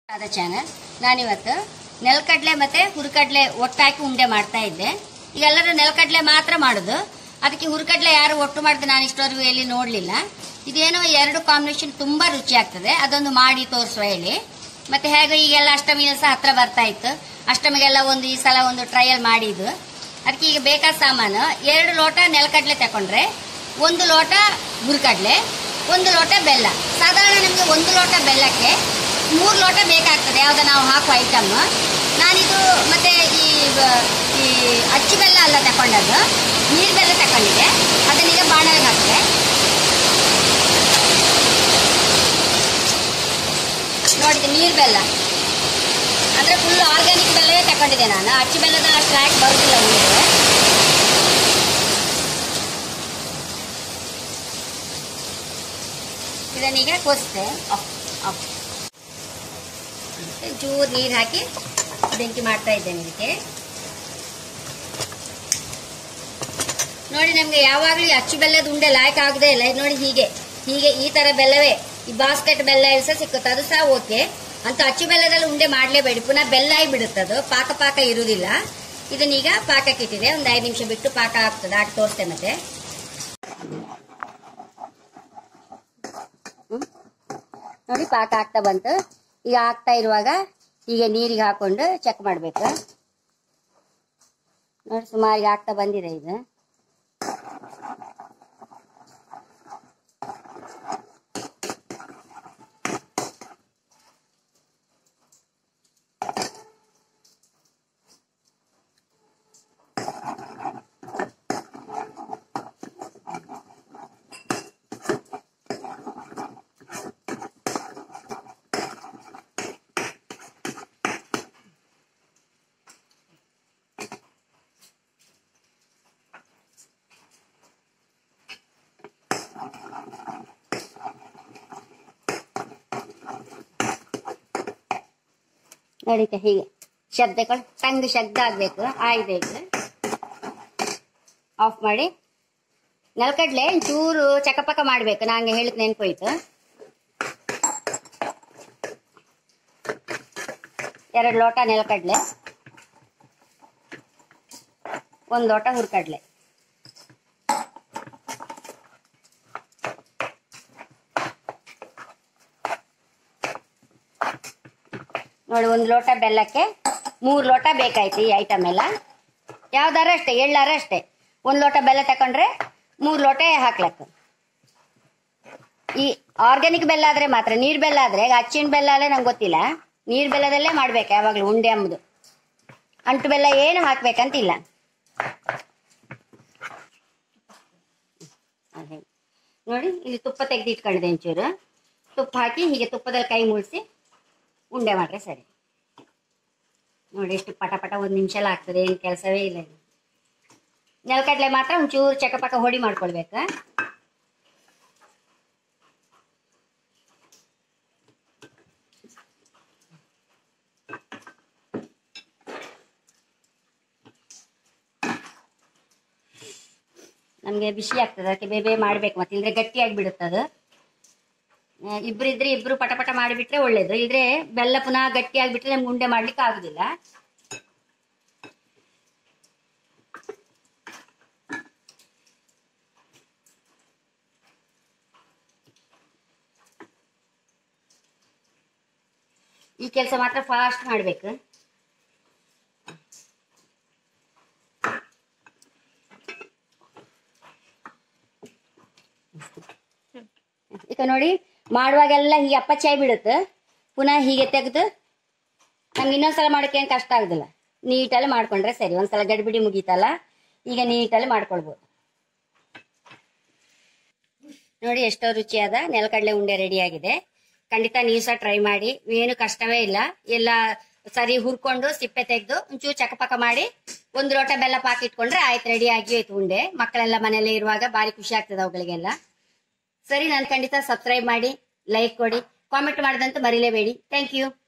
ಆದ ಚಾನಲ್ ನಾನಿವತ್ತು ನೆಲಕಡ್ಲೆ ಮತ್ತೆ ಹುರುಕಡ್ಲೆ ಒಟ್ಟಾಕಿ ಉಂಡೆ ಮಾಡ್ತಾ ಇದ್ದೆ ಈಗ ಎಲ್ಲರೂ ನೆಲಕಡ್ಲೆ ಮಾತ್ರ ಮಾಡುದು ಅದಕ್ಕೆ ಹುರುಕಡ್ಲೆ ಯಾರು ಒಟ್ಟು ಮಾಡಿದ್ರೆ ನಾನು ಇಷ್ಟವರೆಗೂ ಎಲ್ಲಿ ನೋಡ್ಲಿಲ್ಲ ಇದೇನೋ ಎರಡು ಕಾಂಬಿನೇಷನ್ ತುಂಬಾ ರುಚಿ ಆಗ್ತದೆ ಅದೊಂದು ಮಾಡಿ ತೋರಿಸುವ ಹೇಳಿ ಮತ್ತೆ ಹೇಗೆ ಈಗೆಲ್ಲ ಅಷ್ಟಮಿ ಸಹ ಹತ್ರ ಬರ್ತಾ ಇತ್ತು ಅಷ್ಟಮಿಗೆಲ್ಲ ಒಂದು ಈ ಸಲ ಒಂದು ಟ್ರಯಲ್ ಮಾಡಿದ್ದು ಅದಕ್ಕೆ ಈಗ ಬೇಕಾದ ಸಾಮಾನು ಎರಡು ಲೋಟ ನೆಲಕಡ್ಲೆ ತಕೊಂಡ್ರೆ ಒಂದು ಲೋಟ ಹುರುಕಡ್ಲೆ ಒಂದು ಲೋಟ ಬೆಲ್ಲ ಸಾಧಾರಣ ನಮಗೆ ಒಂದು ಲೋಟ ಬೆಲ್ಲಕ್ಕೆ ಮೂರು ಲೋಟ ಬೇಕಾಗ್ತದೆ ಯಾವ್ದು ನಾವು ಹಾಕುವ ಐಟಮ್ ನಾನಿದು ಮತ್ತೆ ಈ ಬ- ಈ ಅಚ್ಚು ಬೆಲ್ಲ ಅಲ್ಲ ತಕೊಂಡದ್ದು ನೀರು ಬೆಲ್ಲ ತಕೊಂಡಿದ್ದೆ ಅದನ್ನೀಗ ಬಾಣಲಿಗೆ ಹಾಕಿದೆ ನೋಡಿದೆ ನೀರು ಬೆಲ್ಲ ಅಂದ್ರೆ ಫುಲ್ ಆರ್ಗ್ಯಾನಿಕ್ ಬೆಲ್ಲವೇ ತಕೊಂಡಿದ್ದೆ ನಾನು ಅಚ್ಚು ಬೆಲ್ಲದ ಟ್ರ್ಯಾಕ್ ಬರುದಿಲ್ಲ ನೀರು ಇದನ್ನೀಗ ಕೊಸ್ತೆ ಆಫ್ ಆಫ್ ಚೂರು ನೀರು ಹಾಕಿ ಬೆಂಕಿ ಮಾಡ್ತಾ ಇದ್ದೇನೆ ಇದಕ್ಕೆ ನೋಡಿ ನಮ್ಗೆ ಯಾವಾಗಲೂ ಅಚ್ಚು ಬೆಲ್ಲದ ಉಂಡೆ ಲಾಯಕ್ ಆಗದೆ ಇಲ್ಲ ಇದು ನೋಡಿ ಹೀಗೆ ಹೀಗೆ ಈ ತರ ಬೆಲ್ಲವೇ ಈ ಬಾಸ್ಕೆಟ್ ಬೆಲ್ಲ ಸಹ ಸಿಕ್ಕುತ್ತೆ ಅದು ಸಹ ಓಕೆ ಅಂತ ಅಚ್ಚು ಬೆಲ್ಲದಲ್ಲಿ ಉಂಡೆ ಮಾಡಲೇಬೇಡಿ ಪುನಃ ಬೆಲ್ಲ ಆಗಿ ಬಿಡುತ್ತೆ ಅದು ಪಾಕ ಪಾಕ ಇರುವುದಿಲ್ಲ ಇದನ್ನೀಗ ಪಾಕಕ್ಕೆ ಇಟ್ಟಿದೆ ಒಂದು ಐದು ನಿಮಿಷ ಬಿಟ್ಟು ಪಾಕ ಆಗ್ತದೆ ಆಟ ತೋರಿಸ್ತೆ ಮತ್ತೆ ಹ್ಮ್. ನೋಡಿ ಪಾಕ ಆಗ್ತಾ ಬಂತು ಈಗ ಆಗ್ತಾ ಇರುವಾಗ ಈಗ ನೀರಿಗೆ ಹಾಕೊಂಡು ಚೆಕ್ ಮಾಡ್ಬೇಕು ನೋಡಿ ಸುಮಾರಿಗೆ ಆಗ್ತಾ ಬಂದಿದೆ ಇದು ನಡೀತೆ ಹೀಗೆ ಶಬ್ದ ಕೊಡು ಟಂಗ್ ಶಬ್ದ ಆಗ್ಬೇಕು ಆಯ್ಬೇಕು ಆಫ್ ಮಾಡಿ ನೆಲಕಡ್ಲೆ ಚೂರು ಚಕಪಕ ಮಾಡ್ಬೇಕು ನಂಗೆ ಹೇಳಿದ್ ನೆನ್ಪೋಯ್ತು ಎರಡು ಲೋಟ ನೆಲಕಡ್ಲೆ ಒಂದು ಲೋಟ ಹುರ್ಕಡ್ಲೆ ನೋಡಿ ಒಂದು ಲೋಟ ಬೆಲ್ಲಕ್ಕೆ ಮೂರು ಲೋಟ ಬೇಕಾಯ್ತು ಈ ಐಟಮ್ ಎಲ್ಲ ಯಾವ್ದಾರ ಅಷ್ಟೇ ಎಳ್ಳಾರ ಅಷ್ಟೇ ಒಂದು ಲೋಟ ಬೆಲ್ಲ ತಕೊಂಡ್ರೆ ಮೂರು ಲೋಟ ಹಾಕ್ಲಕ್ಕ ಈ ಆರ್ಗ್ಯಾನಿಕ್ ಬೆಲ್ಲ ಆದ್ರೆ ಮಾತ್ರ ನೀರ್ ಬೆಲ್ಲ ಆದ್ರೆ ಈಗ ಅಚ್ಚಿನ ಬೆಲ್ಲ ಅಲ್ಲೇ ನಂಗೆ ಗೊತ್ತಿಲ್ಲ ನೀರ್ ಬೆಲ್ಲದಲ್ಲೇ ಮಾಡ್ಬೇಕು ಯಾವಾಗ್ಲೂ ಉಂಡೆ ಅಂಬುದು ಅಂಟು ಬೆಲ್ಲ ಏನು ಹಾಕ್ಬೇಕಂತಿಲ್ಲ ಹಾಗೆ. ನೋಡಿ ಇಲ್ಲಿ ತುಪ್ಪ ತೆಗೆದು ಇಟ್ಕೊಂಡಿದೆ ಒಂಚೂರು ತುಪ್ಪ ಹಾಕಿ ಹೀಗೆ ತುಪ್ಪದಲ್ಲಿ ಕೈ ಮುಳ್ಸಿ ಉಂಡೆ ಮಾಡ್ರೆ ಸರಿ ನೋಡಿ ಎಷ್ಟು ಪಟ ಪಟ ಒಂದು ನಿಮಿಷ ಎಲ್ಲ ಆಗ್ತದೆ ಏನು ಕೆಲಸವೇ ಇಲ್ಲ ಇದು ನೆಲಕಡ್ಲೆ ಮಾತ್ರ ಒಂಚೂರು ಚಕಪಕ ಹೊಡಿ ಮಾಡ್ಕೊಳ್ಬೇಕು ನಮಗೆ ಬಿಸಿ ಆಗ್ತದೆ ಅದಕ್ಕೆ ಬೇಬೇ ಮಾಡ್ಬೇಕು ಮತ್ತೆ ಇಲ್ದ್ರೆ ಗಟ್ಟಿಯಾಗಿ ಬಿಡುತ್ತೆ ಅದು ಆ, ಇಬ್ರು ಇದ್ರೆ ಇಬ್ರು ಪಟ ಪಟ ಮಾಡಿಬಿಟ್ರೆ ಒಳ್ಳೇದು ಇದ್ರೆ ಬೆಲ್ಲ ಪುನಃ ಗಟ್ಟಿ ಆಗ್ಬಿಟ್ರೆ ನಮ್ಗೆ ಉಂಡೆ ಮಾಡ್ಲಿಕ್ಕೆ ಆಗುದಿಲ್ಲ ಈ ಕೆಲಸ ಮಾತ್ರ ಫಾಸ್ಟ್ ಮಾಡ್ಬೇಕು ಈಗ ನೋಡಿ ಮಾಡುವಾಗೆಲ್ಲ ಹೀಗೆ ಅಪ್ಪಚ್ಚಾಯಿ ಬಿಡುತ್ತೆ ಪುನಃ ಹೀಗೆ ತೆಗೆದು ನಮ್ಗೆ ಇನ್ನೊಂದ್ಸಲ ಮಾಡೋಕೆ ಏನು ಕಷ್ಟ ಆಗುದಿಲ್ಲ ನೀಟಲ್ಲಿ ಮಾಡ್ಕೊಂಡ್ರೆ ಸರಿ ಒಂದ್ಸಲ ಗಡಿಬಿಡಿ ಮುಗೀತಲ್ಲ ಈಗ ನೀಟಲ್ಲಿ ಮಾಡ್ಕೊಳ್ಬೋದು ನೋಡಿ ಎಷ್ಟೋ ರುಚಿಯಾದ ನೆಲಕಡಲೆ ಉಂಡೆ ರೆಡಿ ಆಗಿದೆ ಖಂಡಿತ ನೀವು ಸಹ ಟ್ರೈ ಮಾಡಿ ಏನು ಕಷ್ಟವೇ ಇಲ್ಲ ಎಲ್ಲ ಸರಿ ಹುರ್ಕೊಂಡು ಸಿಪ್ಪೆ ತೆಗೆದು ಒಂಚೂರು ಚಕಪಕ ಮಾಡಿ ಒಂದು ಲೋಟ ಬೆಲ್ಲ ಪಾಕ್ ಇಟ್ಕೊಂಡ್ರೆ ಆಯ್ತು ರೆಡಿ ಆಗಿ ಆಯ್ತು ಉಂಡೆ ಮಕ್ಕಳೆಲ್ಲ ಮನೇಲಿ ಇರುವಾಗ ಭಾರಿ ಖುಷಿ ಆಗ್ತದೆ ಅವುಗಳಿಗೆಲ್ಲ ಸರಿ ನಾನು ಖಂಡಿತ ಸಬ್ಸ್ಕ್ರೈಬ್ ಮಾಡಿ ಲೈಕ್ ಕೊಡಿ ಕಾಮೆಂಟ್ ಮಾಡಿದಂತೂ ಮರಿಲೇಬೇಡಿ ಥ್ಯಾಂಕ್ ಯು